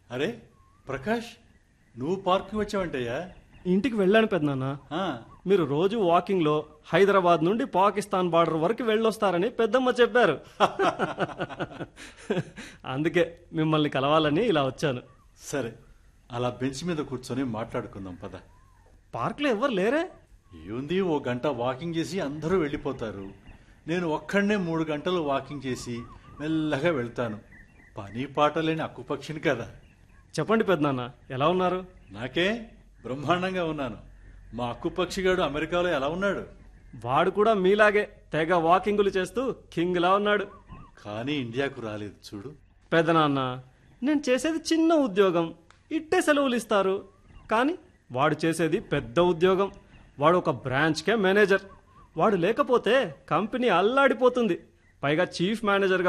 అరే ప్రకాష్ నువ్వు పార్క్కి వచ్చావంటయ్యా ఇంటికి వెళ్ళాను పెద్దనాన్న ఆ, మీరు రోజు వాకింగ్లో హైదరాబాద్ నుండి పాకిస్తాన్ బార్డర్ వరకు వెళ్ళొస్తారని పెద్దమ్మ చెప్పారు అందుకే మిమ్మల్ని కలవాలని ఇలా వచ్చాను సరే అలా బెంచ్ మీద కూర్చొని మాట్లాడుకుందాం పద పార్క్లో ఎవ్వరు లేరే ఏముంది ఓ గంట వాకింగ్ చేసి అందరూ వెళ్ళిపోతారు నేను ఒక్కడనే మూడు గంటలు వాకింగ్ చేసి మెల్లగా వెళ్తాను పని పాట లేని అక్కుపక్షిని కదా చెప్పండి పెద్దనాన్న ఎలా ఉన్నారు నాకే బ్రహ్మాండంగా ఉన్నాను మా అక్కుపక్షిగాడు అమెరికాలో ఎలా ఉన్నాడు వాడు కూడా మీలాగే తెగ వాకింగులు చేస్తూ కింగ్లా ఉన్నాడు కానీ ఇండియాకు రాలేదు చూడు పెద్దనాన్న నేను చేసేది చిన్న ఉద్యోగం ఇట్టే సెలవులు ఇస్తారు కానీ వాడు చేసేది పెద్ద ఉద్యోగం వాడు ఒక బ్రాంచ్కే మేనేజర్ వాడు లేకపోతే కంపెనీ అల్లాడిపోతుంది పైగా చీఫ్ మేనేజర్గా